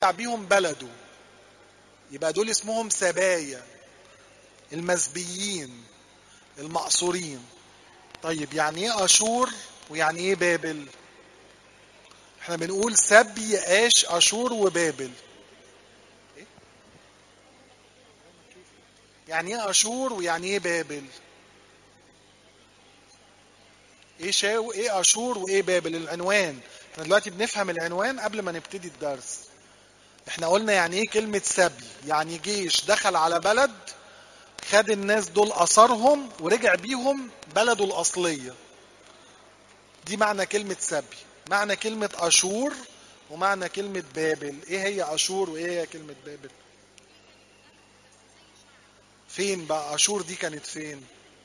بيهم بلده يبقى دول اسمهم سبايا المسبيين المقصورين طيب يعني ايه اشور ويعني ايه بابل احنا بنقول سبي اش اشور وبابل يعني ايه اشور ويعني ايه بابل ايه شاو ايه اشور وايه بابل العنوان احنا دلوقتي بنفهم العنوان قبل ما نبتدي الدرس احنا قلنا يعني ايه كلمة سبي يعني جيش دخل على بلد خد الناس دول أثرهم ورجع بيهم بلده الأصلية دي معنى كلمة سبي معنى كلمة أشور ومعنى كلمة بابل ايه هي أشور وايه هي كلمة بابل فين بقى أشور دي كانت فين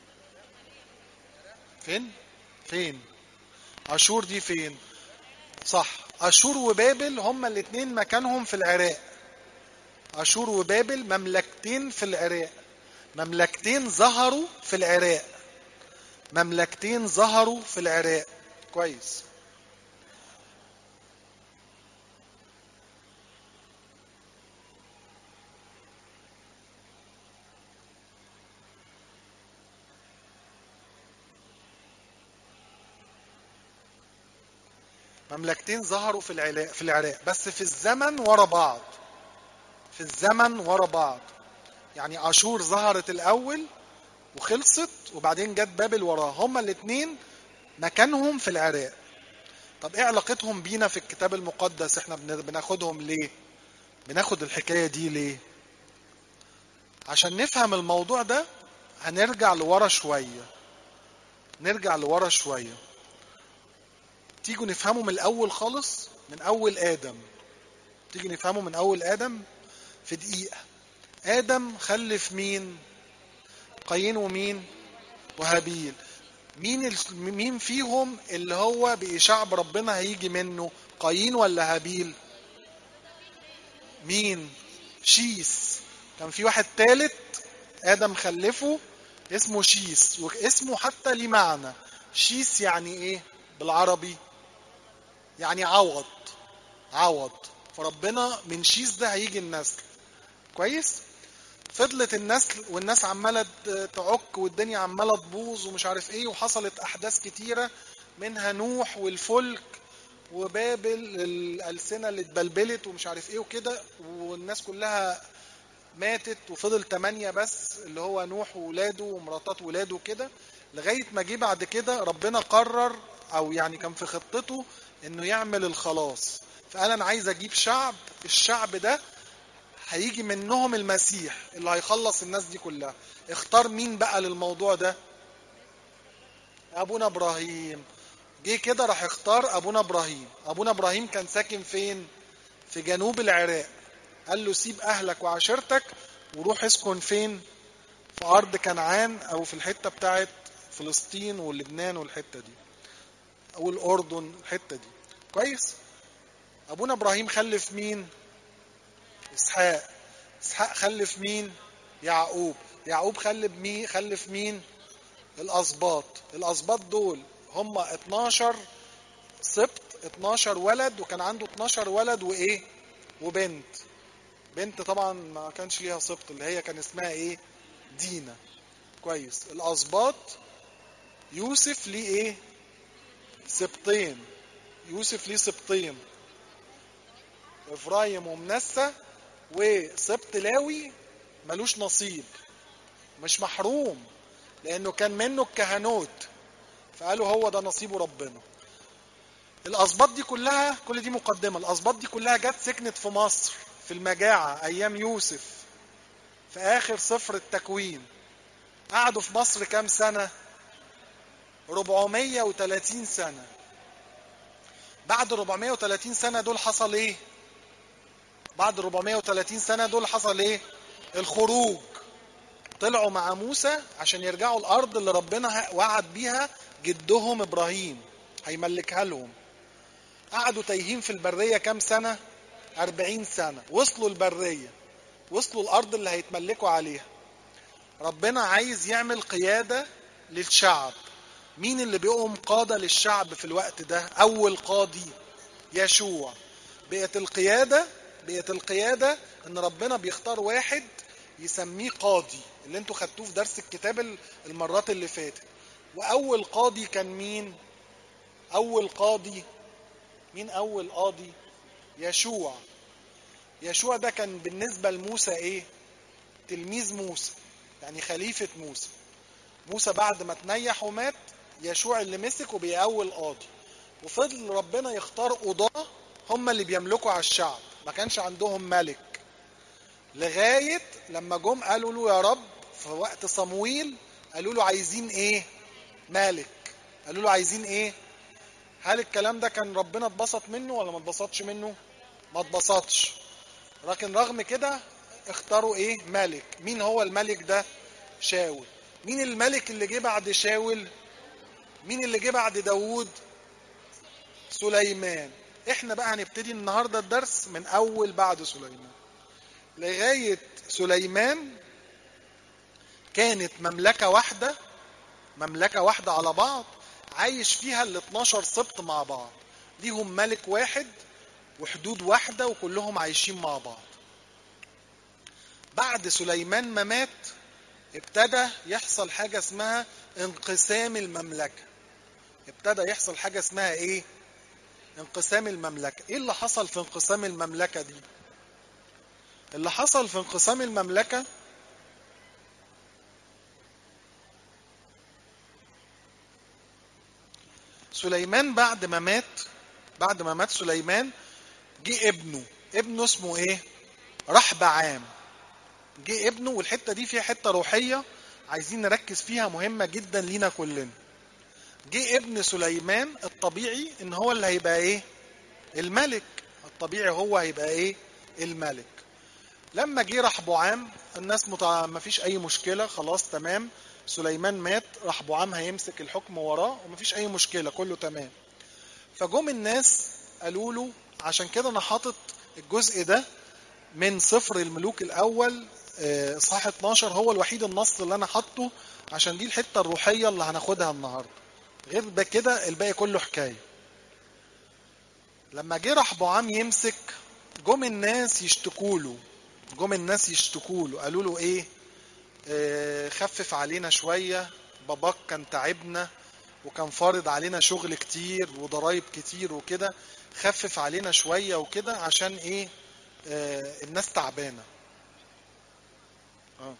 فين فين أشور دي فين صح أشور وبابل هما الاتنين مكانهم في العراق أشور وبابل مملكتين في العراق مملكتين ظهروا في العراق مملكتين ظهروا في العراق كويس مملكتين ظهروا في العراق في العراق بس في الزمن ورا بعض في الزمن ورا بعض يعني اشور ظهرت الاول وخلصت وبعدين جت بابل وراها هما الاثنين مكانهم في العراق طب ايه علاقتهم بينا في الكتاب المقدس احنا بناخدهم ليه بناخد الحكايه دي ليه عشان نفهم الموضوع ده هنرجع لورا شويه نرجع لورا شويه تيجوا نفهمه من الاول خالص من اول ادم تيجي نفهمه من اول ادم في دقيقه ادم خلف مين قايين ومين وهابيل مين ال... مين فيهم اللي هو بإشاعب ربنا هيجي منه قايين ولا هابيل مين شيس كان في واحد تالت ادم خلفه اسمه شيس واسمه حتى ليه معنى شيس يعني ايه بالعربي يعني عوض عوض فربنا من شيس ده هيجي النسل كويس فضلت النسل والناس عماله تعك والدنيا عماله تبوظ ومش عارف ايه وحصلت احداث كتيره منها نوح والفلك وبابل الالسنه اللي اتبلبلت ومش عارف ايه وكده والناس كلها ماتت وفضل تمانية بس اللي هو نوح وولاده ومراتات ولاده كده لغايه ما جه بعد كده ربنا قرر او يعني كان في خطته انه يعمل الخلاص فقال انا عايز اجيب شعب الشعب ده هيجي منهم المسيح اللي هيخلص الناس دي كلها اختار مين بقى للموضوع ده ابونا ابراهيم جه كده راح اختار ابونا ابراهيم ابونا ابراهيم كان ساكن فين في جنوب العراق قال له سيب اهلك وعشيرتك وروح اسكن فين في ارض كنعان او في الحته بتاعت فلسطين ولبنان والحته دي او الاردن الحته دي كويس ابونا ابراهيم خلف مين اسحاق اسحاق خلف مين يعقوب يعقوب خلف مين خلف مين الاسباط الاسباط دول هم 12 سبط 12 ولد وكان عنده 12 ولد وايه وبنت بنت طبعا ما كانش ليها سبط اللي هي كان اسمها ايه دينا كويس الاسباط يوسف ليه ايه سبطين يوسف ليه سبطين افرايم ومنسى وسبط لاوي ملوش نصيب مش محروم لانه كان منه الكهنوت فقالوا هو ده نصيبه ربنا الاسباط دي كلها كل دي مقدمه الاسباط دي كلها جت سكنت في مصر في المجاعه ايام يوسف في اخر سفر التكوين قعدوا في مصر كام سنه 430 سنه بعد 430 سنه دول حصل ايه بعد 430 سنة دول حصل ايه الخروج طلعوا مع موسى عشان يرجعوا الارض اللي ربنا وعد بيها جدهم ابراهيم هيملكها لهم قعدوا تايهين في البرية كام سنة 40 سنة وصلوا البرية وصلوا الارض اللي هيتملكوا عليها ربنا عايز يعمل قيادة للشعب مين اللي بيقوم قادة للشعب في الوقت ده اول قاضي يشوع بقت القيادة بقت القيادة ان ربنا بيختار واحد يسميه قاضي اللي انتوا خدتوه في درس الكتاب المرات اللي فاتت واول قاضي كان مين اول قاضي مين اول قاضي يشوع يشوع ده كان بالنسبة لموسى ايه تلميذ موسى يعني خليفة موسى موسى بعد ما تنيح ومات يشوع اللي مسك وبيأول قاضي وفضل ربنا يختار قضاة هم اللي بيملكوا على الشعب ما كانش عندهم ملك لغاية لما جم قالوا له يا رب في وقت صمويل قالوا له عايزين ايه مالك قالوا له عايزين ايه هل الكلام ده كان ربنا اتبسط منه ولا ما اتبسطش منه ما اتبسطش لكن رغم كده اختاروا ايه ملك مين هو الملك ده شاول مين الملك اللي جه بعد شاول مين اللي جه بعد داوود سليمان احنا بقى هنبتدي النهارده الدرس من اول بعد سليمان لغايه سليمان كانت مملكه واحده مملكه واحده على بعض عايش فيها ال 12 سبط مع بعض ليهم ملك واحد وحدود واحده وكلهم عايشين مع بعض بعد سليمان ما مات ابتدى يحصل حاجه اسمها انقسام المملكه ابتدى يحصل حاجه اسمها ايه انقسام المملكه ايه اللي حصل في انقسام المملكه دي اللي حصل في انقسام المملكه سليمان بعد ما مات بعد ما مات سليمان جه ابنه ابنه اسمه ايه رحبعام جه ابنه والحته دي فيها حته روحيه عايزين نركز فيها مهمه جدا لينا كلنا جه ابن سليمان الطبيعي ان هو اللي هيبقى ايه الملك الطبيعي هو هيبقى ايه الملك لما جه رحبعام الناس متع... ما فيش اي مشكله خلاص تمام سليمان مات رحبعام هيمسك الحكم وراه ومفيش اي مشكله كله تمام فجم الناس قالوا له عشان كده انا حاطط الجزء ده من سفر الملوك الاول اصحاح 12 هو الوحيد النص اللي انا حاطه عشان دي الحته الروحيه اللي هناخدها النهارده غير ده كده الباقي كله حكايه لما جه رحبعام يمسك جم الناس يشتكوا له جم الناس يشتكوا له قالوا له ايه آه خفف علينا شويه باباك كان تعبنا وكان فارض علينا شغل كتير وضرايب كتير وكده خفف علينا شويه وكده عشان ايه آه الناس تعبانه اه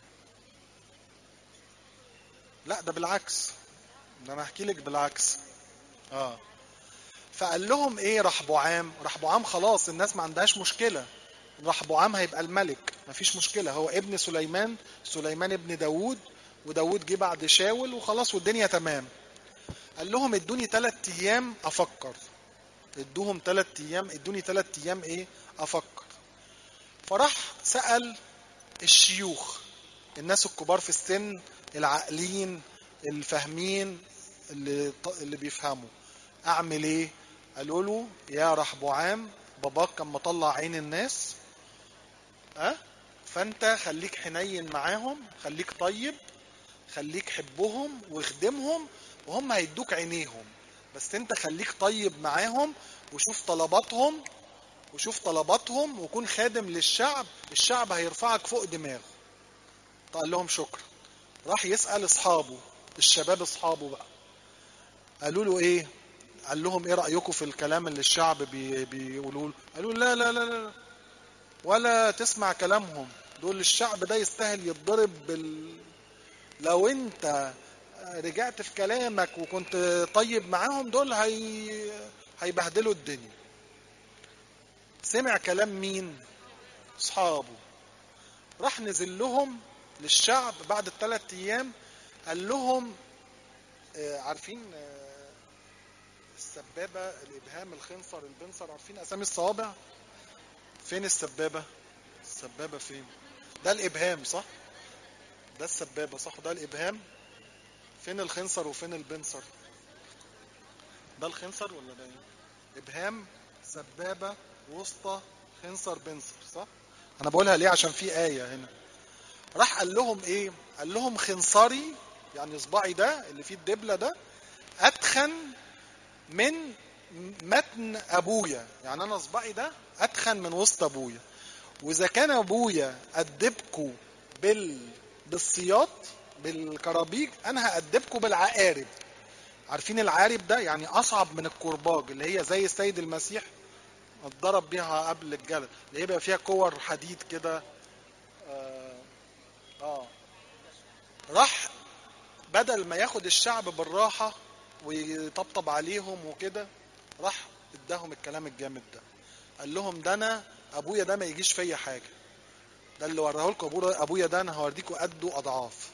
لا ده بالعكس ده انا احكي لك بالعكس اه فقال لهم ايه رحبعام رحبعام خلاص الناس ما عندهاش مشكله رحبعام هيبقى الملك مفيش مشكله هو ابن سليمان سليمان ابن داوود وداوود جه بعد شاول وخلاص والدنيا تمام قال لهم ادوني ثلاث ايام افكر ادوهم ثلاث ايام ادوني ثلاث ايام ايه افكر فراح سال الشيوخ الناس الكبار في السن العاقلين الفاهمين اللي اللي بيفهموا اعمل ايه قالوا له يا رحبعام باباك كان مطلع عين الناس أه؟ فانت خليك حنين معاهم خليك طيب خليك حبهم واخدمهم وهم هيدوك عينيهم بس انت خليك طيب معاهم وشوف طلباتهم وشوف طلباتهم وكون خادم للشعب الشعب هيرفعك فوق دماغه قال لهم شكرا راح يسأل اصحابه الشباب اصحابه بقى قالوا له ايه قال لهم ايه رأيكم في الكلام اللي الشعب بي بيقولوا له قالوا لا لا لا لا ولا تسمع كلامهم دول الشعب ده يستاهل يتضرب بال... لو انت رجعت في كلامك وكنت طيب معاهم دول هي... هيبهدلوا الدنيا سمع كلام مين اصحابه راح نزل لهم للشعب بعد الثلاث ايام قال لهم آه عارفين آه السبابه الابهام الخنصر البنصر عارفين اسامي الصوابع فين السبابه السبابه فين ده الابهام صح ده السبابه صح ده الابهام فين الخنصر وفين البنصر ده الخنصر ولا ده ايه ابهام سبابه وسطى خنصر بنصر صح انا بقولها ليه عشان في ايه هنا راح قال لهم ايه قال لهم خنصري يعني صباعي ده اللي فيه الدبله ده اتخن من متن ابويا يعني انا صباعي ده اتخن من وسط ابويا واذا كان ابويا ادبكوا بال بالسياط بالكرابيج انا هادبكوا بالعقارب عارفين العارب ده يعني اصعب من الكرباج اللي هي زي السيد المسيح اتضرب بيها قبل الجلد اللي هي بقى فيها كور حديد كده آه, اه راح بدل ما ياخد الشعب بالراحة ويطبطب عليهم وكده راح اداهم الكلام الجامد ده قال لهم ده انا ابويا ده ما يجيش فيا حاجه ده اللي وراه لكم أبويا- ابويا ده انا هوريكم قده اضعاف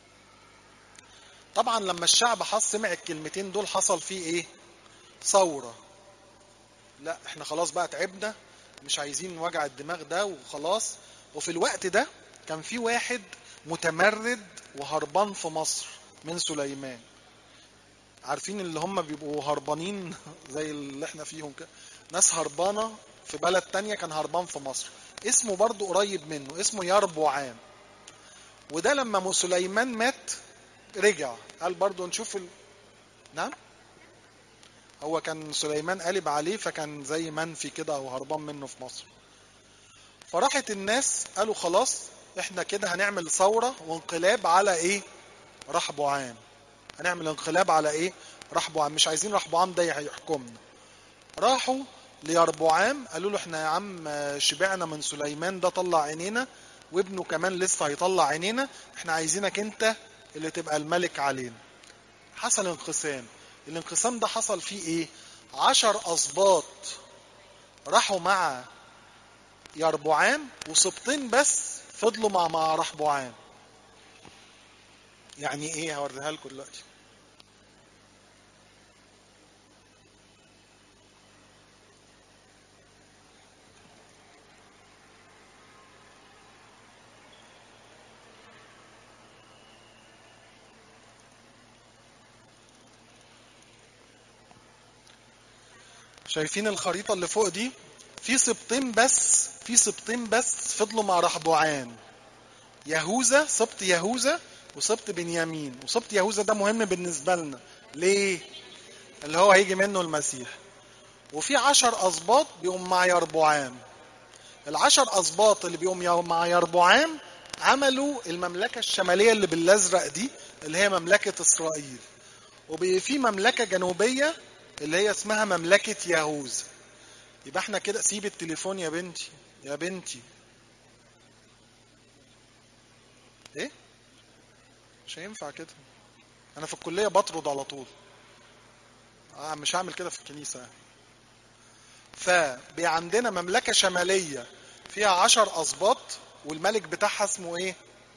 طبعا لما الشعب حس سمع الكلمتين دول حصل فيه ايه ثوره لا احنا خلاص بقى تعبنا مش عايزين وجع الدماغ ده وخلاص وفي الوقت ده كان في واحد متمرد وهربان في مصر من سليمان عارفين اللي هم بيبقوا هربانين زي اللي احنا فيهم كده ناس هربانة في بلد تانية كان هربان في مصر اسمه برضو قريب منه اسمه يربوعام وده لما سليمان مات رجع قال برضو نشوف ال... نعم هو كان سليمان قلب عليه فكان زي منفي كده او هربان منه في مصر فراحت الناس قالوا خلاص احنا كده هنعمل ثورة وانقلاب على ايه رحبوعام هنعمل انقلاب على ايه رحبوعام مش عايزين رحبوعام ده هيحكمنا راحوا ليربوعام قالوا له احنا يا عم شبعنا من سليمان ده طلع عينينا وابنه كمان لسه هيطلع عينينا احنا عايزينك انت اللي تبقى الملك علينا حصل انقسام الانقسام ده حصل فيه ايه عشر اسباط راحوا مع يربوعام وسبطين بس فضلوا مع مع رحبوعام يعني ايه هوريها لكم دلوقتي شايفين الخريطة اللي فوق دي في سبطين بس في سبطين بس فضلوا مع رحبوعام يهوذا سبط يهوذا وسبط بنيامين وسبط يهوذا ده مهم بالنسبة لنا ليه اللي هو هيجي منه المسيح وفي عشر أسباط بيقوم مع يربوعام العشر أسباط اللي بيقوم مع يربوعام عملوا المملكة الشمالية اللي بالأزرق دي اللي هي مملكة إسرائيل وفي مملكة جنوبية اللي هي اسمها مملكة يهوذا يبقى احنا كده سيب التليفون يا بنتي يا بنتي ايه مش هينفع كده انا في الكلية بطرد على طول اه مش هعمل كده في الكنيسة يعني. فبقى عندنا مملكة شمالية فيها عشر أسباط والملك بتاعها اسمه ايه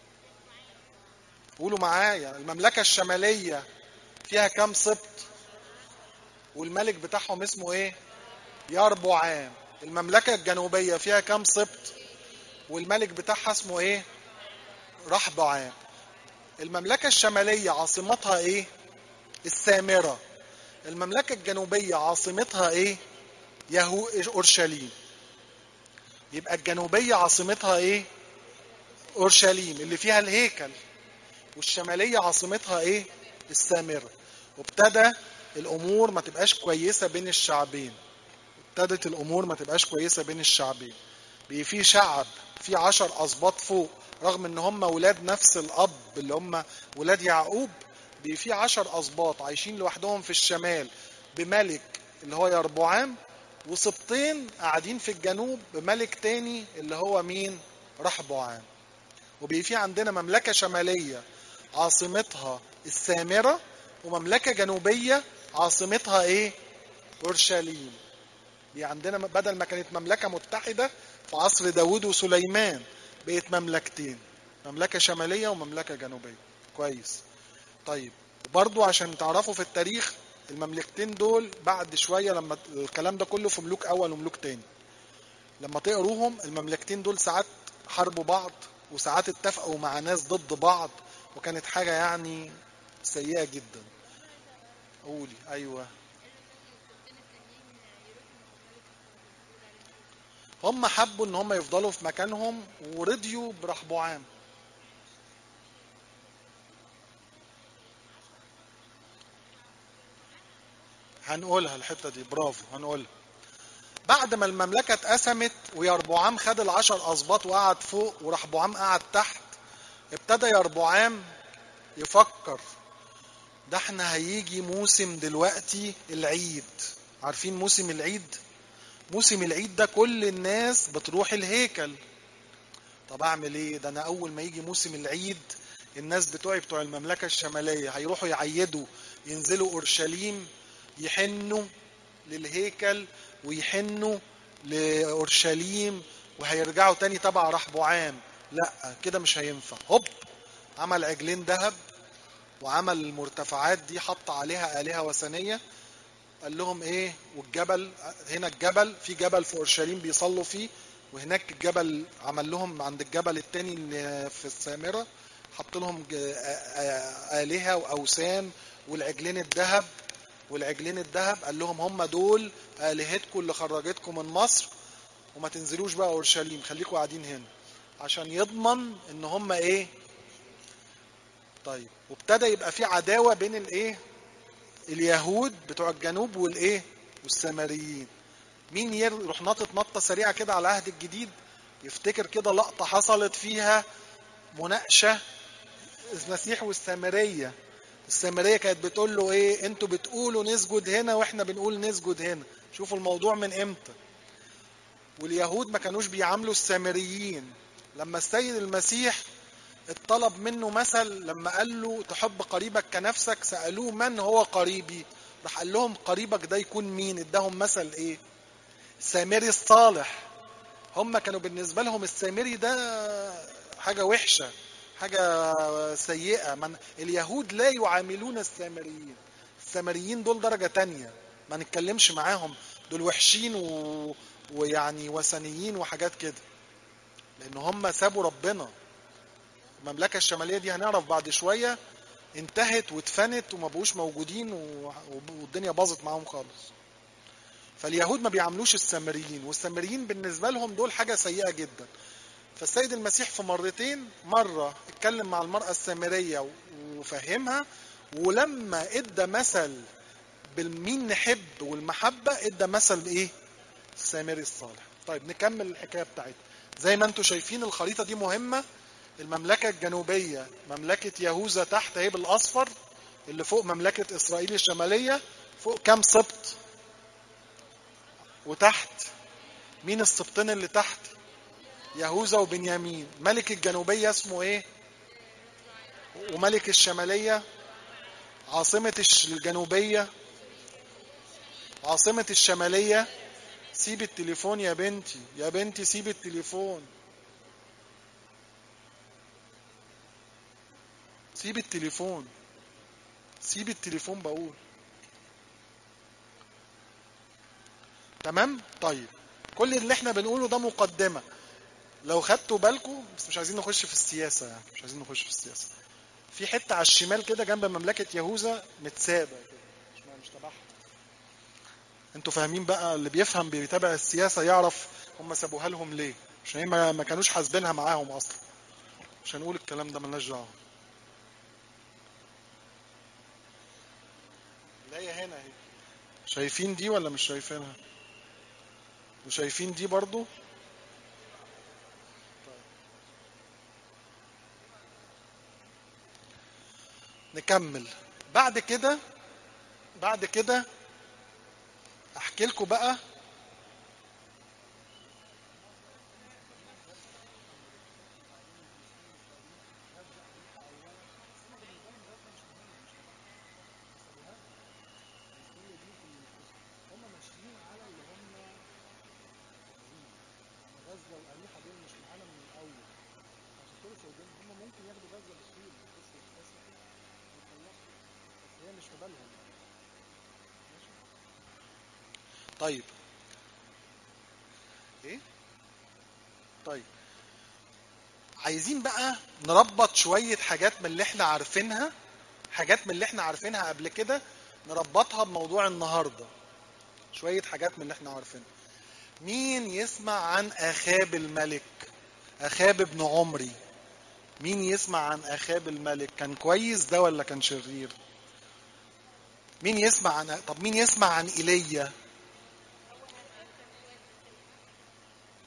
قولوا معايا المملكة الشمالية فيها كام سبط والملك بتاعهم اسمه ايه يربوعام المملكة الجنوبية فيها كام سبط والملك بتاعها اسمه ايه رحبوعام المملكة الشمالية عاصمتها ايه السامرة المملكة الجنوبية عاصمتها ايه يهو اورشليم يبقى الجنوبية عاصمتها ايه اورشليم اللي فيها الهيكل والشمالية عاصمتها ايه السامرة وابتدى الامور ما تبقاش كويسة بين الشعبين ابتدت الامور ما تبقاش كويسة بين الشعبين بي في شعب في عشر اسباط فوق رغم ان هم ولاد نفس الاب اللي هم ولاد يعقوب بي في عشر اسباط عايشين لوحدهم في الشمال بملك اللي هو يربوعام وسبطين قاعدين في الجنوب بملك تاني اللي هو مين رحبوعام وبي في عندنا مملكة شمالية عاصمتها السامرة ومملكة جنوبية عاصمتها ايه اورشليم دي عندنا بدل ما كانت مملكة متحدة في عصر داود وسليمان بقت مملكتين مملكة شمالية ومملكة جنوبية كويس طيب برضو عشان تعرفوا في التاريخ المملكتين دول بعد شوية لما الكلام ده كله في ملوك أول وملوك تاني لما تقروهم المملكتين دول ساعات حاربوا بعض وساعات اتفقوا مع ناس ضد بعض وكانت حاجة يعني سيئة جدا قولي أيوه هم حبوا ان هم يفضلوا في مكانهم ورضيوا برحبوعام هنقولها الحته دي برافو هنقولها بعد ما المملكة اتقسمت ويربعام خد العشر أسباط وقعد فوق ورحبعام قعد تحت ابتدى يربعام يفكر ده احنا هيجي موسم دلوقتي العيد عارفين موسم العيد موسم العيد ده كل الناس بتروح الهيكل طب اعمل ايه ده انا اول ما يجي موسم العيد الناس بتوعي بتوع المملكة الشمالية هيروحوا يعيدوا ينزلوا اورشليم يحنوا للهيكل ويحنوا لأورشليم وهيرجعوا تاني تبع رحبعام لا كده مش هينفع هوب عمل عجلين ذهب وعمل المرتفعات دي حط عليها آلهة وثنية قال لهم ايه والجبل هنا الجبل في جبل في اورشليم بيصلوا فيه وهناك الجبل عمل لهم عند الجبل التاني اللي في السامرة حط لهم ج- آ- آ- آلهة وأوثان والعجلين الذهب والعجلين الذهب قال لهم هم دول آلهتكم اللي خرجتكم من مصر وما تنزلوش بقى اورشليم خليكم قاعدين هنا عشان يضمن ان هم ايه طيب وابتدى يبقى في عداوه بين الايه اليهود بتوع الجنوب والايه والسامريين مين يروح ناطط نطه سريعه كده على العهد الجديد يفتكر كده لقطه حصلت فيها مناقشه المسيح والسامريه السامريه كانت بتقول له ايه انتوا بتقولوا نسجد هنا واحنا بنقول نسجد هنا شوفوا الموضوع من امتى واليهود ما كانوش بيعاملوا السامريين لما السيد المسيح اتطلب منه مثل لما قال له تحب قريبك كنفسك سألوه من هو قريبي راح قال لهم قريبك ده يكون مين اداهم مثل ايه سامري الصالح هم كانوا بالنسبة لهم السامري ده حاجة وحشة حاجة سيئة من اليهود لا يعاملون السامريين السامريين دول درجة تانية ما نتكلمش معاهم دول وحشين و... ويعني وثنيين وحاجات كده لان هم سابوا ربنا المملكة الشمالية دي هنعرف بعد شوية انتهت واتفنت وما بقوش موجودين و... والدنيا باظت معاهم خالص فاليهود ما بيعاملوش السامريين والسامريين بالنسبة لهم دول حاجة سيئة جدا فالسيد المسيح في مرتين مرة اتكلم مع المرأة السامرية وفهمها ولما ادى مثل بالمين نحب والمحبة ادى مثل ايه السامري الصالح طيب نكمل الحكاية بتاعتنا زي ما انتم شايفين الخريطة دي مهمة المملكة الجنوبية مملكة يهوذا تحت اهي بالاصفر اللي فوق مملكة اسرائيل الشمالية فوق كام سبط وتحت مين السبطين اللي تحت يهوذا وبنيامين ملك الجنوبية اسمه ايه وملك الشمالية عاصمة الجنوبية عاصمة الشمالية سيب التليفون يا بنتي يا بنتي سيب التليفون سيب التليفون سيب التليفون بقول تمام طيب كل اللي احنا بنقوله ده مقدمة لو خدتوا بالكم بس مش عايزين نخش في السياسة يعني مش عايزين نخش في السياسة في حتة على الشمال كده جنب مملكة يهوذا متسابة كده مش مش تبعها انتوا فاهمين بقى اللي بيفهم بيتابع السياسة يعرف هم سابوها لهم ليه عشان هي ما كانوش حاسبينها معاهم اصلا مش هنقول الكلام ده ملناش دعوه لا هي هنا اهي شايفين دي ولا مش شايفينها وشايفين دي برضو نكمل بعد كده بعد كده احكي لكم بقى طيب ايه طيب عايزين بقى نربط شوية حاجات من اللي احنا عارفينها حاجات من اللي احنا عارفينها قبل كده نربطها بموضوع النهاردة شوية حاجات من اللي احنا عارفينها مين يسمع عن اخاب الملك اخاب ابن عمري مين يسمع عن اخاب الملك كان كويس ده ولا كان شرير مين يسمع عن طب مين يسمع عن ايليا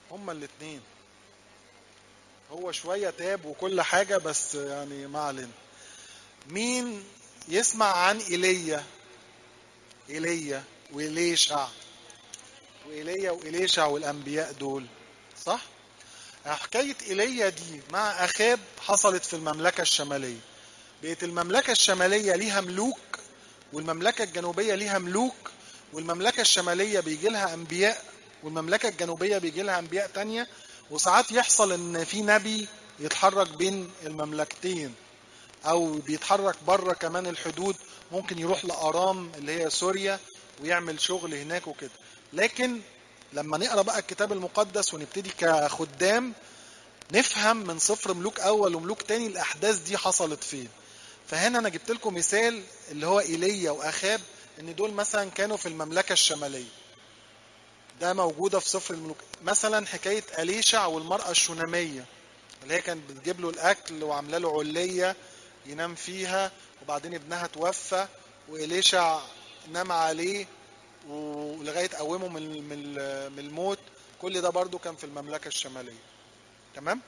هما الاتنين هو شوية تاب وكل حاجة بس يعني ما علينا مين يسمع عن ايليا ايليا وإليشع وإيليا وإليشع والأنبياء دول صح؟ حكاية إيليا دي مع أخاب حصلت في المملكة الشمالية بقت المملكة الشمالية ليها ملوك والمملكة الجنوبية ليها ملوك والمملكة الشمالية بيجي لها أنبياء والمملكة الجنوبية بيجي لها أنبياء تانية وساعات يحصل إن في نبي يتحرك بين المملكتين أو بيتحرك بره كمان الحدود ممكن يروح لأرام اللي هي سوريا ويعمل شغل هناك وكده لكن لما نقرا بقى الكتاب المقدس ونبتدي كخدام نفهم من صفر ملوك اول وملوك تاني الاحداث دي حصلت فين فهنا انا جبت لكم مثال اللي هو ايليا واخاب ان دول مثلا كانوا في المملكه الشماليه ده موجوده في سفر الملوك مثلا حكايه اليشع والمراه الشوناميه اللي هي كانت بتجيب له الاكل وعامله له عليه ينام فيها وبعدين ابنها توفى واليشع نام عليه ولغايه قومه من من من الموت كل ده برضو كان في المملكه الشماليه تمام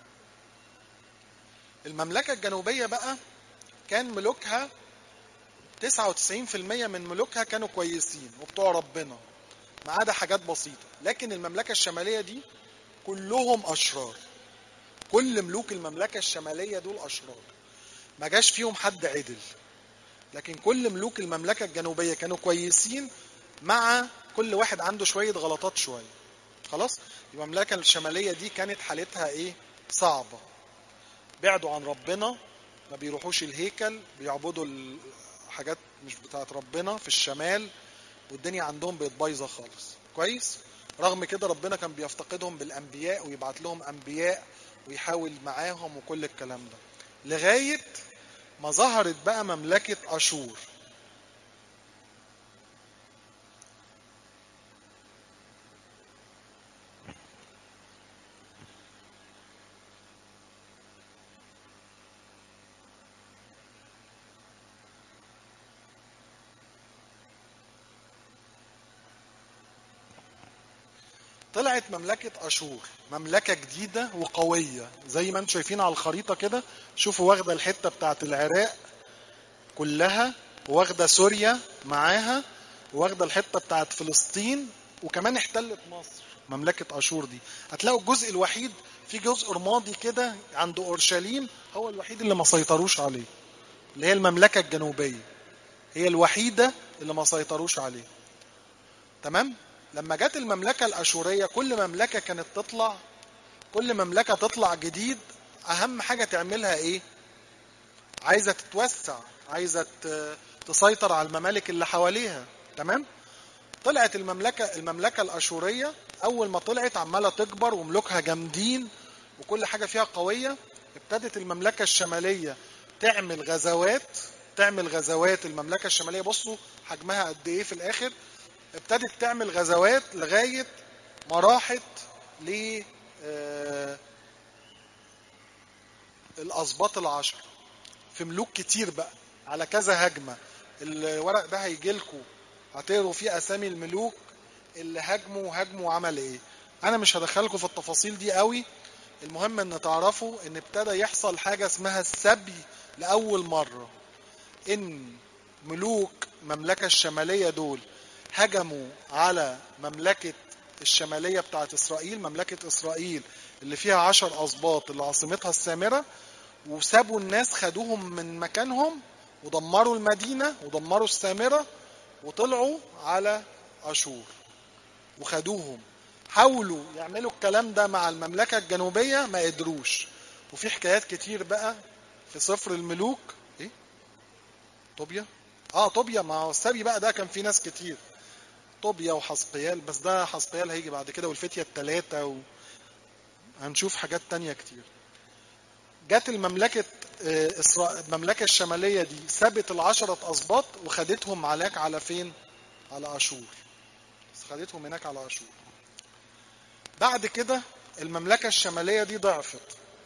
المملكه الجنوبيه بقى كان ملوكها 99% من ملوكها كانوا كويسين وبتوع ربنا ما عدا حاجات بسيطه لكن المملكه الشماليه دي كلهم اشرار كل ملوك المملكه الشماليه دول اشرار ما جاش فيهم حد عدل لكن كل ملوك المملكه الجنوبيه كانوا كويسين مع كل واحد عنده شويه غلطات شويه خلاص المملكه الشماليه دي كانت حالتها ايه صعبه بعدوا عن ربنا ما بيروحوش الهيكل بيعبدوا الحاجات مش بتاعت ربنا في الشمال والدنيا عندهم بقت بايظه خالص كويس رغم كده ربنا كان بيفتقدهم بالانبياء ويبعت لهم انبياء ويحاول معاهم وكل الكلام ده لغايه ما ظهرت بقى مملكه اشور طلعت مملكة أشور مملكة جديدة وقوية زي ما انتم شايفين على الخريطة كده شوفوا واخدة الحتة بتاعت العراق كلها واخدة سوريا معاها واخدة الحتة بتاعت فلسطين وكمان احتلت مصر مملكة أشور دي هتلاقوا الجزء الوحيد في جزء رمادي كده عند أورشليم هو الوحيد اللي ما سيطروش عليه اللي هي المملكة الجنوبية هي الوحيدة اللي ما سيطروش عليه تمام لما جت المملكة الأشورية كل مملكة كانت تطلع كل مملكة تطلع جديد أهم حاجة تعملها إيه؟ عايزة تتوسع عايزة تسيطر على الممالك اللي حواليها تمام؟ طلعت المملكة المملكة الأشورية أول ما طلعت عمالة تكبر وملوكها جامدين وكل حاجة فيها قوية ابتدت المملكة الشمالية تعمل غزوات تعمل غزوات المملكة الشمالية بصوا حجمها قد إيه في الآخر ابتدت تعمل غزوات لغاية ما راحت ل الأسباط العشر في ملوك كتير بقى على كذا هجمة الورق ده هيجي لكم هتقروا فيه أسامي الملوك اللي هاجموا وهاجموا وعمل إيه أنا مش هدخلكم في التفاصيل دي قوي المهم إن تعرفوا إن ابتدى يحصل حاجة اسمها السبي لأول مرة إن ملوك المملكة الشمالية دول هجموا على مملكة الشمالية بتاعت إسرائيل مملكة إسرائيل اللي فيها عشر أسباط اللي عاصمتها السامرة وسابوا الناس خدوهم من مكانهم ودمروا المدينة ودمروا السامرة وطلعوا على أشور وخدوهم حاولوا يعملوا الكلام ده مع المملكة الجنوبية ما قدروش وفي حكايات كتير بقى في سفر الملوك ايه طوبيا اه طوبيا ما هو السبي بقى ده كان في ناس كتير طوبيا وحسقيال بس ده حسقيال هيجي بعد كده والفتية التلاتة و... هنشوف حاجات تانية كتير جت المملكة إسرائيل المملكة الشمالية دي سابت العشرة أسباط وخدتهم هناك على فين؟ على أشور خدتهم هناك على أشور بعد كده المملكة الشمالية دي ضعفت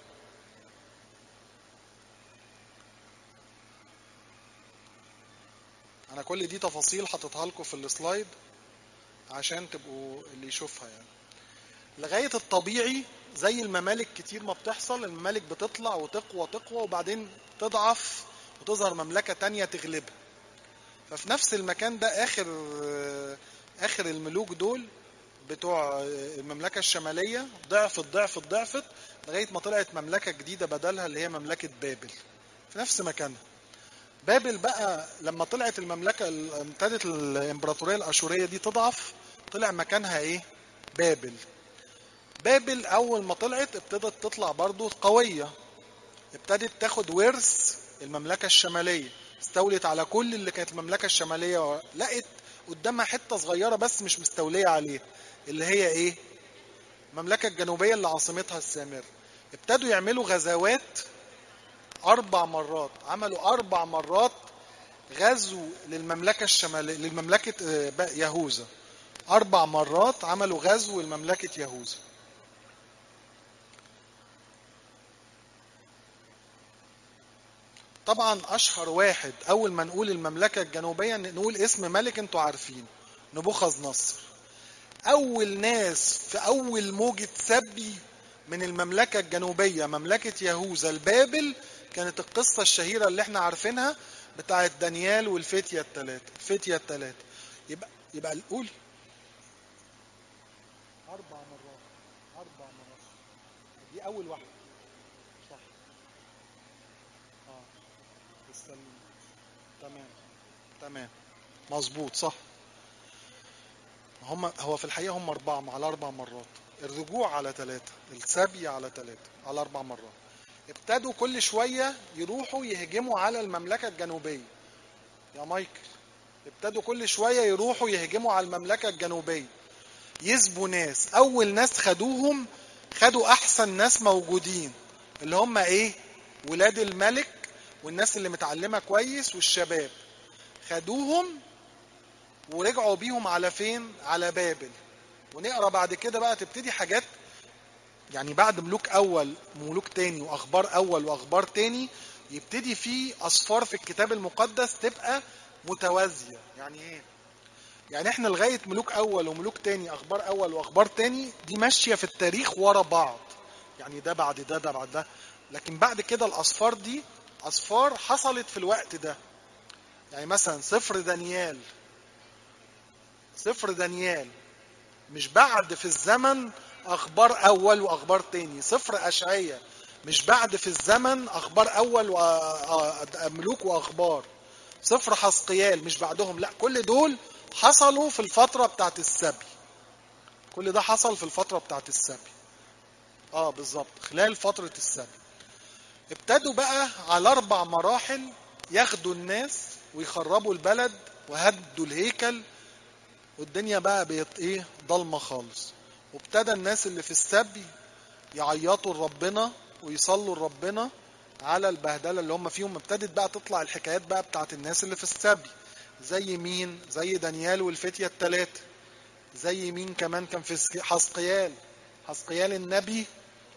أنا كل دي تفاصيل حطيتها لكم في السلايد عشان تبقوا اللي يشوفها يعني لغايه الطبيعي زي الممالك كتير ما بتحصل الممالك بتطلع وتقوى تقوى وبعدين تضعف وتظهر مملكه تانية تغلبها ففي نفس المكان ده اخر اخر الملوك دول بتوع المملكه الشماليه ضعفت ضعفت ضعفت لغايه ما طلعت مملكه جديده بدلها اللي هي مملكه بابل في نفس مكانها بابل بقى لما طلعت المملكه ابتدت الامبراطوريه الاشوريه دي تضعف طلع مكانها ايه بابل بابل اول ما طلعت ابتدت تطلع برضو قويه ابتدت تاخد ورث المملكه الشماليه استولت على كل اللي كانت المملكه الشماليه لقت قدامها حته صغيره بس مش مستوليه عليه اللي هي ايه المملكه الجنوبيه اللي عاصمتها السامره ابتدوا يعملوا غزوات اربع مرات عملوا اربع مرات غزو للمملكه الشماليه للمملكه يهوذا اربع مرات عملوا غزو لمملكه يهوذا طبعا اشهر واحد اول ما نقول المملكه الجنوبيه نقول اسم ملك انتوا عارفين نبوخذ نصر اول ناس في اول موجه سبي من المملكه الجنوبيه مملكه يهوذا لبابل كانت القصه الشهيره اللي احنا عارفينها بتاعه دانيال والفتيه الثلاثه الفتيه الثلاثه يبقى يبقى نقول اربع مرات اربع مرات دي اول واحده صح اه السلم تمام تمام مظبوط صح هم هو في الحقيقه هم اربعه على اربع مرات الرجوع على ثلاثه السبي على ثلاثه على اربع مرات ابتدوا كل شويه يروحوا يهجموا على المملكه الجنوبيه يا مايكل ابتدوا كل شويه يروحوا يهجموا على المملكه الجنوبيه يسبوا ناس اول ناس خدوهم خدوا احسن ناس موجودين اللي هم ايه ولاد الملك والناس اللي متعلمه كويس والشباب خدوهم ورجعوا بيهم على فين على بابل ونقرا بعد كده بقى تبتدي حاجات يعني بعد ملوك اول ملوك تاني واخبار اول واخبار تاني يبتدي في اسفار في الكتاب المقدس تبقى متوازيه يعني ايه يعني احنا لغايه ملوك اول وملوك تاني اخبار اول واخبار تاني دي ماشيه في التاريخ ورا بعض يعني ده بعد ده ده بعد ده لكن بعد كده الاسفار دي اسفار حصلت في الوقت ده يعني مثلا سفر دانيال سفر دانيال مش بعد في الزمن اخبار اول واخبار تاني سفر اشعية مش بعد في الزمن اخبار اول وملوك واخبار سفر حسقيال مش بعدهم لا كل دول حصلوا في الفترة بتاعت السبي كل ده حصل في الفترة بتاعت السبي اه بالظبط خلال فترة السبي ابتدوا بقى على اربع مراحل ياخدوا الناس ويخربوا البلد وهدوا الهيكل والدنيا بقى بقت ايه ضلمه خالص وابتدى الناس اللي في السبي يعيطوا لربنا ويصلوا لربنا على البهدله اللي هم فيهم ابتدت بقى تطلع الحكايات بقى بتاعت الناس اللي في السبي زي مين زي دانيال والفتيه الثلاثه زي مين كمان كان في حسقيال حسقيال النبي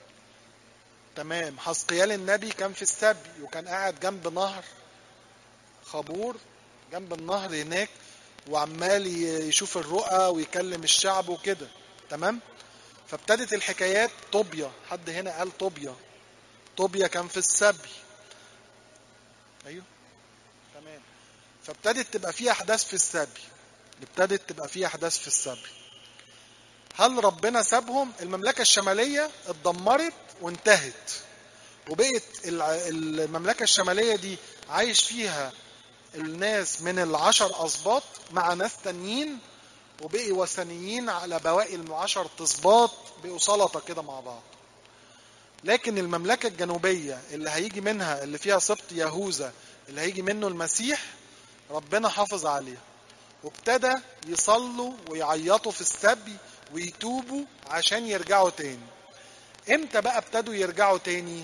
تمام حسقيال النبي كان في السبي وكان قاعد جنب نهر خبور جنب النهر هناك وعمال يشوف الرؤى ويكلم الشعب وكده تمام فابتدت الحكايات طوبيا حد هنا قال طوبيا طوبيا كان في السبي ايوه تمام فابتدت تبقى في احداث في السبي ابتدت تبقى في احداث في السبي هل ربنا سابهم المملكه الشماليه اتدمرت وانتهت وبقت المملكه الشماليه دي عايش فيها الناس من العشر أسباط مع ناس تانيين وبقي وثنيين على بواقي العشر تسباط بقوا سلطة كده مع بعض لكن المملكة الجنوبية اللي هيجي منها اللي فيها سبط يهوذا اللي هيجي منه المسيح ربنا حافظ عليها وابتدى يصلوا ويعيطوا في السبي ويتوبوا عشان يرجعوا تاني امتى بقى ابتدوا يرجعوا تاني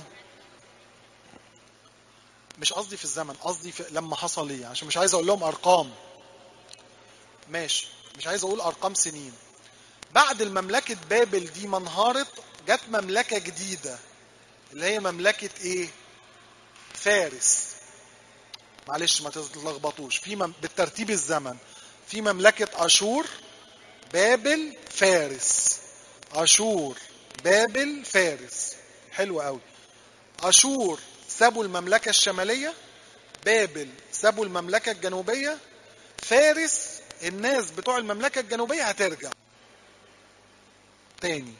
مش قصدي في الزمن قصدي في لما حصل ايه عشان مش عايز اقول لهم ارقام ماشي مش عايز اقول ارقام سنين بعد المملكة بابل دي ما انهارت جت مملكة جديدة اللي هي مملكة ايه فارس معلش ما تتلخبطوش في مم... بالترتيب الزمن في مملكة اشور بابل فارس اشور بابل فارس حلو قوي اشور سابوا المملكه الشماليه بابل سابوا المملكه الجنوبيه فارس الناس بتوع المملكه الجنوبيه هترجع تاني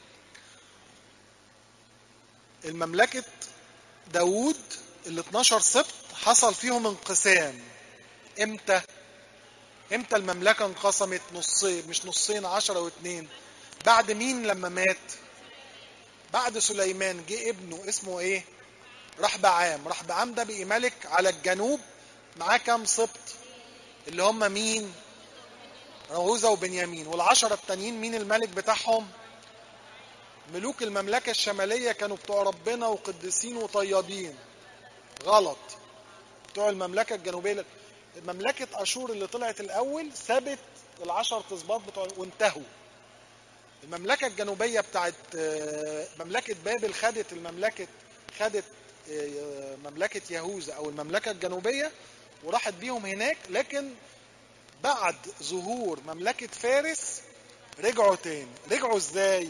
المملكه داوود ال 12 سبط حصل فيهم انقسام امتى امتى المملكة انقسمت نصين مش نصين عشرة واتنين بعد مين لما مات بعد سليمان جه ابنه اسمه ايه رحبعام رحبعام ده بقي ملك على الجنوب معاه كام سبط اللي هم مين رهوذا وبنيامين والعشرة التانيين مين الملك بتاعهم ملوك المملكة الشمالية كانوا بتوع ربنا وقديسين وطيبين غلط بتوع المملكة الجنوبية مملكة أشور اللي طلعت الأول سابت العشر تظباط بتوع وانتهوا المملكة الجنوبية بتاعت مملكة بابل خدت المملكة خدت مملكة يهوذا أو المملكة الجنوبية وراحت بيهم هناك لكن بعد ظهور مملكة فارس رجعوا تاني رجعوا ازاي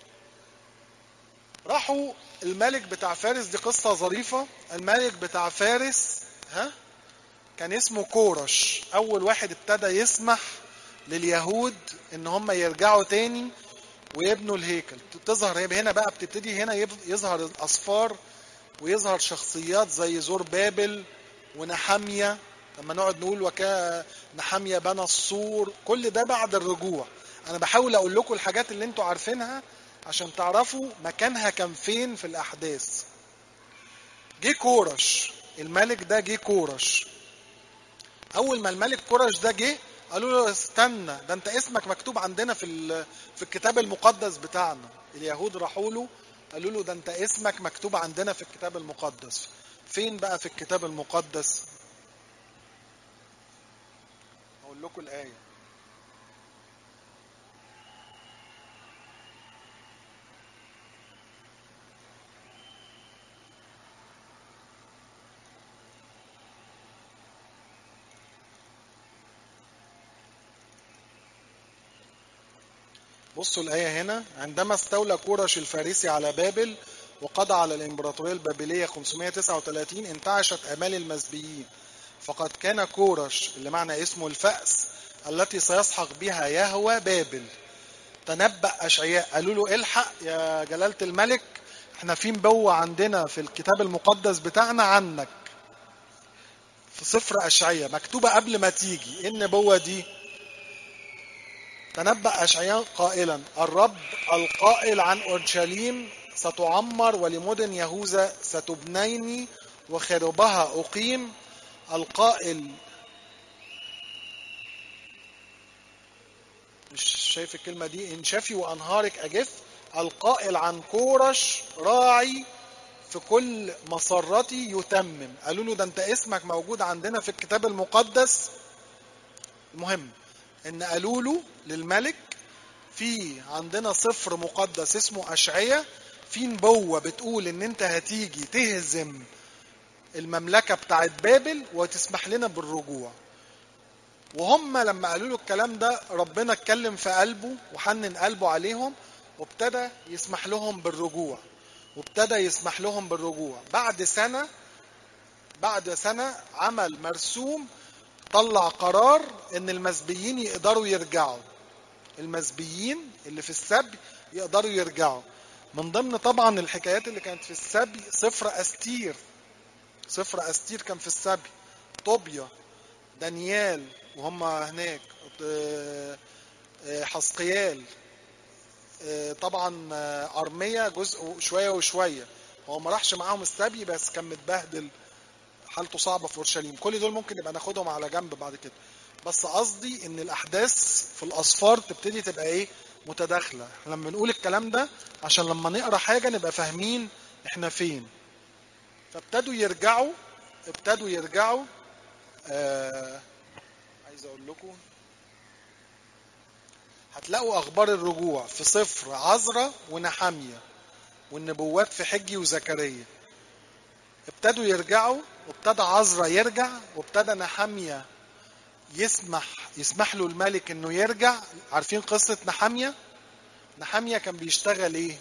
راحوا الملك بتاع فارس دي قصة ظريفة الملك بتاع فارس ها كان اسمه كورش اول واحد ابتدى يسمح لليهود ان هم يرجعوا تاني ويبنوا الهيكل تظهر هنا بقى بتبتدي هنا يظهر الاصفار ويظهر شخصيات زي زور بابل ونحامية لما نقعد نقول وكا نحامية بنى السور كل ده بعد الرجوع انا بحاول اقول لكم الحاجات اللي انتوا عارفينها عشان تعرفوا مكانها كان فين في الاحداث جه كورش الملك ده جه كورش اول ما الملك كورش ده جه قالوا له استنى ده انت اسمك مكتوب عندنا في في الكتاب المقدس بتاعنا اليهود راحوا له قالوا له ده انت اسمك مكتوب عندنا في الكتاب المقدس فين بقى في الكتاب المقدس اقول لكم الايه بصوا الآية هنا عندما استولى كورش الفارسي على بابل وقضى على الإمبراطورية البابلية 539 انتعشت آمال المسبيين فقد كان كورش اللي معنى اسمه الفأس التي سيسحق بها يهوى بابل تنبأ أشعياء قالوا له الحق يا جلالة الملك احنا في نبوة عندنا في الكتاب المقدس بتاعنا عنك في سفر أشعياء مكتوبة قبل ما تيجي ايه النبوة دي تنبأ أشعياء قائلا الرب القائل عن أورشليم ستعمر ولمدن يهوذا ستبنيني وخربها أقيم القائل مش شايف الكلمة دي انشفي وأنهارك أجف القائل عن كورش راعي في كل مسرتي يتمم قالوا له ده انت اسمك موجود عندنا في الكتاب المقدس المهم ان قالوا له للملك في عندنا صفر مقدس اسمه أشعية في نبوة بتقول ان انت هتيجي تهزم المملكة بتاعت بابل وتسمح لنا بالرجوع وهم لما قالوا له الكلام ده ربنا اتكلم في قلبه وحنن قلبه عليهم وابتدى يسمح لهم بالرجوع وابتدى يسمح لهم بالرجوع بعد سنة بعد سنة عمل مرسوم طلع قرار ان المسبيين يقدروا يرجعوا المسبيين اللي في السبي يقدروا يرجعوا من ضمن طبعا الحكايات اللي كانت في السبي سفر استير سفر استير كان في السبي طوبيا دانيال وهم هناك حسقيال طبعا ارميا جزء شويه وشويه هو ما راحش معاهم السبي بس كان متبهدل حالته صعبه في اورشليم كل دول ممكن نبقى ناخدهم على جنب بعد كده بس قصدي ان الاحداث في الاصفار تبتدي تبقى ايه متداخله احنا لما بنقول الكلام ده عشان لما نقرا حاجه نبقى فاهمين احنا فين فابتدوا يرجعوا ابتدوا يرجعوا آه عايز اقول لكم هتلاقوا اخبار الرجوع في صفر عذراء ونحاميه والنبوات في حجي وزكريا ابتدوا يرجعوا وابتدى عذراء يرجع وابتدى نحاميه يسمح يسمح له الملك انه يرجع عارفين قصه نحاميه نحامية كان بيشتغل ايه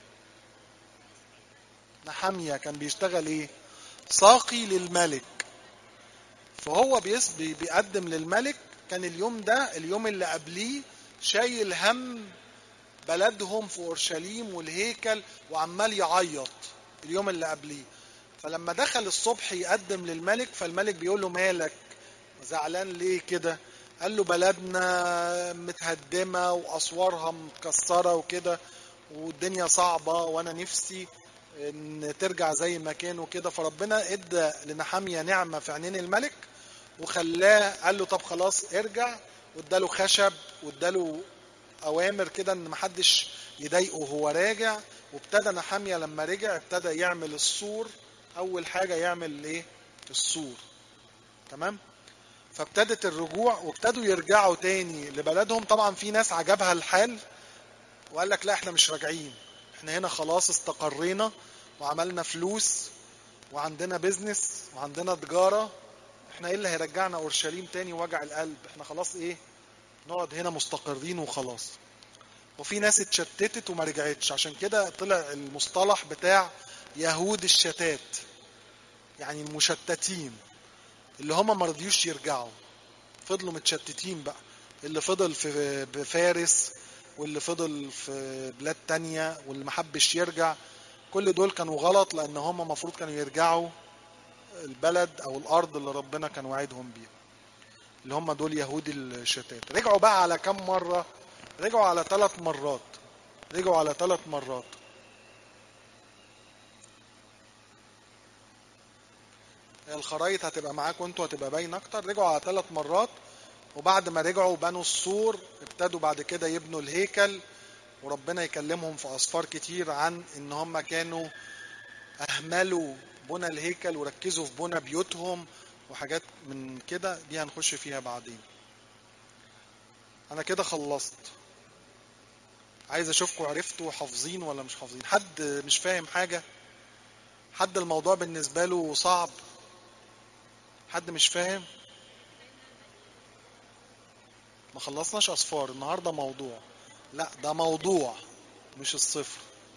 نحامية كان بيشتغل ايه ساقي للملك فهو بيس بي- بيقدم للملك كان اليوم ده اليوم اللي قبليه شايل هم بلدهم في اورشليم والهيكل وعمال يعيط اليوم اللي قبليه فلما دخل الصبح يقدم للملك فالملك بيقول له مالك زعلان ليه كده قال له بلدنا متهدمة وأسوارها متكسرة وكده والدنيا صعبة وأنا نفسي إن ترجع زي ما كان وكده فربنا ادى لنحامية نعمة في عينين الملك وخلاه قال له طب خلاص ارجع واداله خشب واداله أوامر كده إن محدش يضايقه وهو راجع وابتدى نحامية لما رجع ابتدى يعمل السور أول حاجة يعمل إيه؟ السور تمام؟ فابتدت الرجوع وابتدوا يرجعوا تاني لبلدهم طبعا في ناس عجبها الحال وقال لك لا احنا مش راجعين احنا هنا خلاص استقرينا وعملنا فلوس وعندنا بيزنس وعندنا تجارة احنا ايه اللي هيرجعنا اورشليم تاني وجع القلب احنا خلاص ايه نقعد هنا مستقرين وخلاص وفي ناس اتشتتت وما رجعتش عشان كده طلع المصطلح بتاع يهود الشتات يعني المشتتين اللي هم ما رضيوش يرجعوا فضلوا متشتتين بقى اللي فضل في بفارس واللي فضل في بلاد تانية واللي ما حبش يرجع كل دول كانوا غلط لان هم المفروض كانوا يرجعوا البلد او الارض اللي ربنا كان وعدهم بيها اللي هم دول يهود الشتات رجعوا بقى على كم مرة رجعوا على ثلاث مرات رجعوا على ثلاث مرات الخرايط هتبقى معاك وانتوا هتبقى باين اكتر رجعوا على ثلاث مرات وبعد ما رجعوا بنوا السور ابتدوا بعد كده يبنوا الهيكل وربنا يكلمهم في اسفار كتير عن ان هم كانوا اهملوا بنى الهيكل وركزوا في بنى بيوتهم وحاجات من كده دي هنخش فيها بعدين انا كده خلصت عايز اشوفكم عرفتوا حافظين ولا مش حافظين حد مش فاهم حاجة حد الموضوع بالنسبة له صعب حد مش فاهم ما خلصناش اصفار النهارده موضوع لا ده موضوع مش الصفر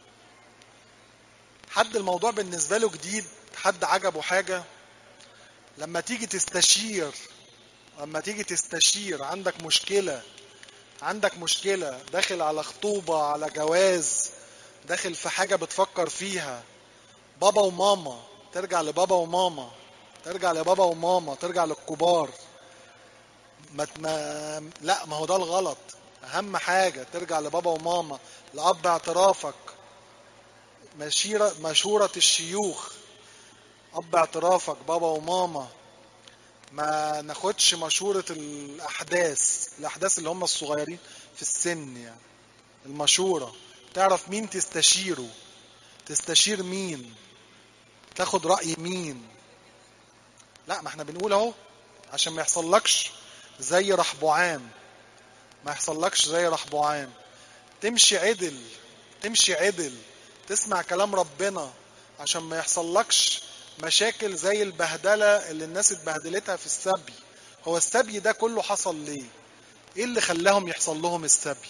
حد الموضوع بالنسبة له جديد حد عجبه حاجة لما تيجي تستشير لما تيجي تستشير عندك مشكلة عندك مشكلة داخل على خطوبة على جواز داخل في حاجة بتفكر فيها بابا وماما ترجع لبابا وماما ترجع لبابا وماما ترجع للكبار ما ما لا ما هو ده الغلط اهم حاجة ترجع لبابا وماما لأب اعترافك مشيرة مشورة الشيوخ أب اعترافك بابا وماما ما ناخدش مشورة الأحداث الأحداث اللي هم الصغيرين في السن يعني المشورة تعرف مين تستشيره تستشير مين تاخد رأي مين لا ما احنا بنقول اهو عشان ما يحصلكش زي رحبعام ما يحصلكش زي رحبعام تمشي عدل تمشي عدل تسمع كلام ربنا عشان ما يحصلكش مشاكل زي البهدلة اللي الناس اتبهدلتها في السبي هو السبي ده كله حصل ليه ايه اللي خلاهم يحصل لهم السبي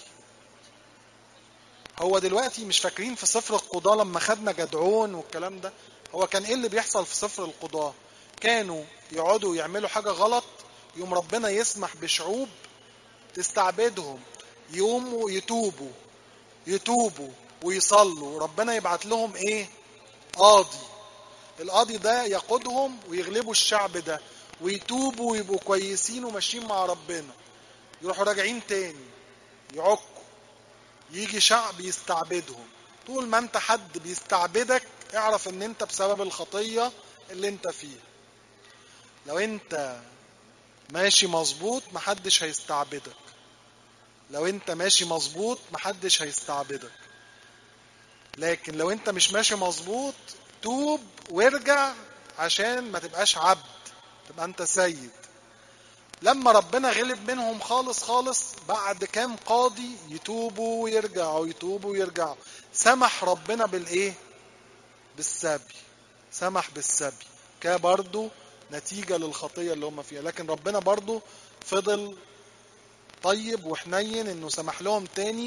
هو دلوقتي مش فاكرين في سفر القضاة لما خدنا جدعون والكلام ده هو كان ايه اللي بيحصل في سفر القضاة كانوا يقعدوا يعملوا حاجة غلط يوم ربنا يسمح بشعوب تستعبدهم يقوموا يتوبوا يتوبوا ويصلوا ربنا يبعت لهم ايه قاضي القاضي ده يقودهم ويغلبوا الشعب ده ويتوبوا ويبقوا كويسين وماشيين مع ربنا يروحوا راجعين تاني يعكوا يجي شعب يستعبدهم طول ما انت حد بيستعبدك اعرف ان انت بسبب الخطية اللي انت فيها لو انت ماشي مظبوط محدش هيستعبدك لو انت ماشي مظبوط محدش هيستعبدك لكن لو انت مش ماشي مظبوط توب وارجع عشان ما تبقاش عبد تبقى انت سيد لما ربنا غلب منهم خالص خالص بعد كام قاضي يتوبوا ويرجعوا يتوبوا ويرجعوا سمح ربنا بالايه بالسبي سمح بالسبي كده برضو نتيجة للخطية اللي هم فيها لكن ربنا برضو فضل طيب وحنين انه سمح لهم تاني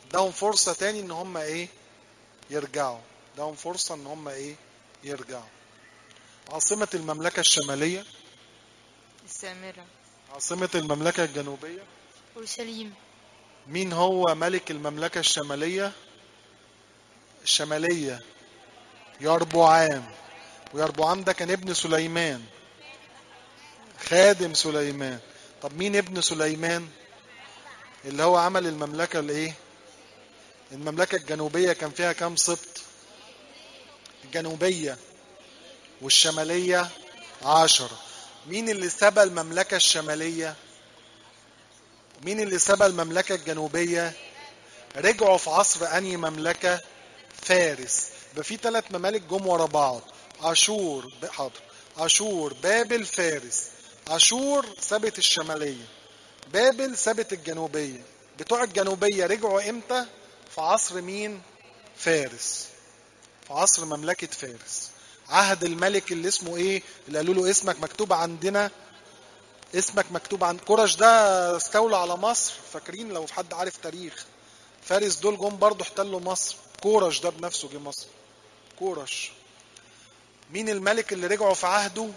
اداهم فرصة تاني ان هم ايه يرجعوا اداهم فرصة ان هم ايه يرجعوا عاصمة المملكة الشمالية السامرة عاصمة المملكة الجنوبية أورشليم مين هو ملك المملكة الشمالية الشمالية يربعام ويربعام ده كان ابن سليمان خادم سليمان طب مين ابن سليمان اللي هو عمل المملكة الايه المملكة الجنوبية كان فيها كام سبط الجنوبية والشمالية عشرة مين اللي سبى المملكة الشمالية مين اللي سبى المملكة الجنوبية رجعوا في عصر أنهي مملكة فارس يبقى في ثلاث ممالك جم ورا بعض اشور ب- حاضر اشور بابل فارس اشور سابت الشماليه بابل سابت الجنوبيه بتوع الجنوبيه رجعوا امتى في عصر مين فارس في عصر مملكه فارس عهد الملك اللي اسمه ايه اللي قالوا له اسمك مكتوب عندنا اسمك مكتوب عند كورش ده استولى على مصر فاكرين لو في حد عارف تاريخ فارس دول جم برضه احتلوا مصر كورش ده بنفسه جه مصر كورش مين الملك اللي رجعوا في عهده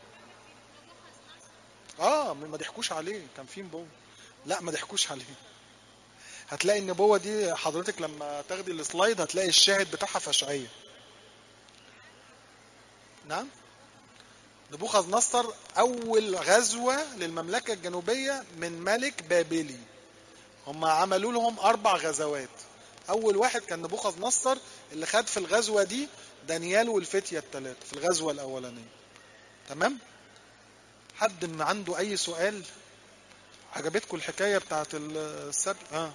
اه ما ضحكوش عليه كان في نبوة لا ما ضحكوش عليه هتلاقي النبوة دي حضرتك لما تاخدي السلايد هتلاقي الشاهد بتاعها في اشعية نعم نبوخذ نصر اول غزوة للمملكة الجنوبية من ملك بابلي هم عملوا لهم اربع غزوات اول واحد كان نبوخذ نصر اللي خد في الغزوه دي دانيال والفتيه الثلاثه في الغزوه الاولانيه تمام حد من عنده اي سؤال عجبتكم الحكايه بتاعت السبت اه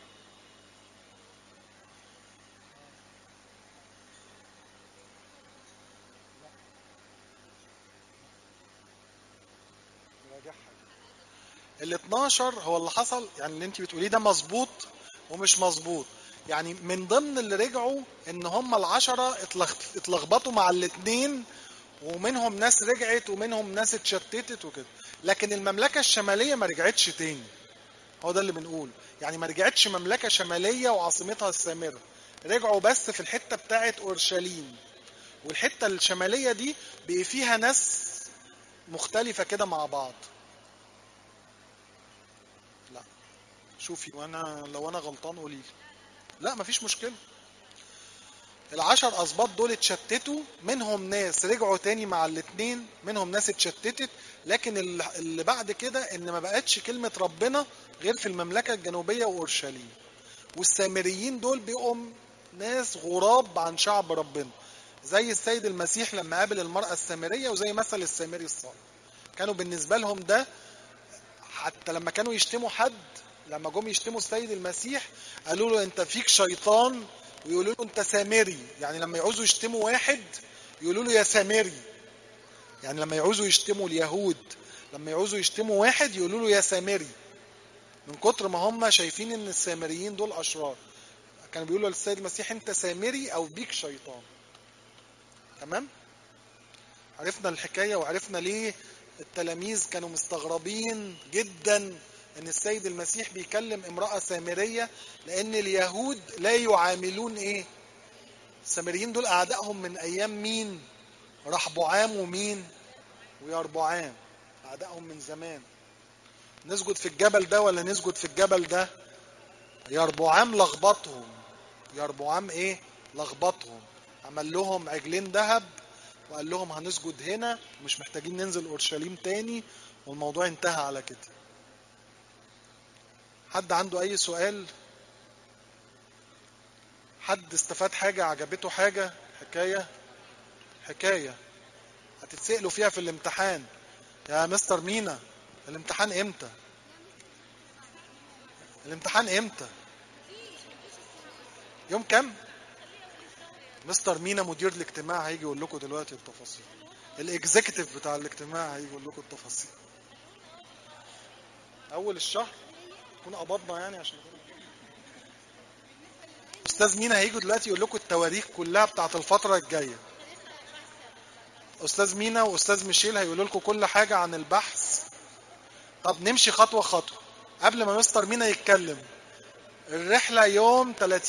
ال 12 هو اللي حصل يعني اللي انت بتقوليه ده مظبوط ومش مظبوط يعني من ضمن اللي رجعوا ان هم العشرة اتلخ- اتلخبطوا مع الاثنين ومنهم ناس رجعت ومنهم ناس اتشتتت وكده لكن المملكة الشمالية ما رجعتش تاني هو ده اللي بنقول يعني ما رجعتش مملكة شمالية وعاصمتها السامرة رجعوا بس في الحتة بتاعت أورشليم والحتة الشمالية دي بقي فيها ناس مختلفة كده مع بعض لا شوفي وانا لو انا غلطان قولي لي لا مفيش مشكلة العشر اسباط دول اتشتتوا منهم ناس رجعوا تاني مع الاتنين منهم ناس اتشتتت لكن ال- اللي بعد كده ان ما بقتش كلمة ربنا غير في المملكة الجنوبية واورشليم والسامريين دول بقوا ناس غراب عن شعب ربنا زي السيد المسيح لما قابل المرأة السامرية وزي مثل السامري الصالح كانوا بالنسبة لهم ده حتى لما كانوا يشتموا حد لما جم يشتموا السيد المسيح قالوا له انت فيك شيطان ويقولوا له انت سامري يعني لما يعوزوا يشتموا واحد يقولوا له يا سامري يعني لما يعوزوا يشتموا اليهود لما يعوزوا يشتموا واحد يقولوا له يا سامري من كتر ما هم شايفين ان السامريين دول اشرار كانوا بيقولوا للسيد المسيح انت سامري او بيك شيطان تمام عرفنا الحكاية وعرفنا ليه التلاميذ كانوا مستغربين جدا ان السيد المسيح بيكلم امرأة سامرية لان اليهود لا يعاملون ايه السامريين دول اعدائهم من ايام مين رحبعام ومين ويربعام اعدائهم من زمان نسجد في الجبل ده ولا نسجد في الجبل ده يربعام لخبطهم يربعام ايه لخبطهم عمل لهم عجلين ذهب وقال لهم هنسجد هنا مش محتاجين ننزل اورشليم تاني والموضوع انتهى على كده حد عنده اي سؤال حد استفاد حاجة عجبته حاجة حكاية حكاية هتتسألوا فيها في الامتحان يا مستر مينا الامتحان امتى الامتحان امتى يوم كام مستر مينا مدير الاجتماع هيجي يقول لكم دلوقتي التفاصيل الاكزيكتيف بتاع الاجتماع هيجي يقول لكم التفاصيل اول الشهر نكون قبضنا يعني عشان كده. استاذ مينا هيجي دلوقتي يقول لكم التواريخ كلها بتاعت الفتره الجايه استاذ مينا واستاذ ميشيل هيقولوا لكم كل حاجه عن البحث طب نمشي خطوه خطوه قبل ما مستر مينا يتكلم الرحلة يوم 30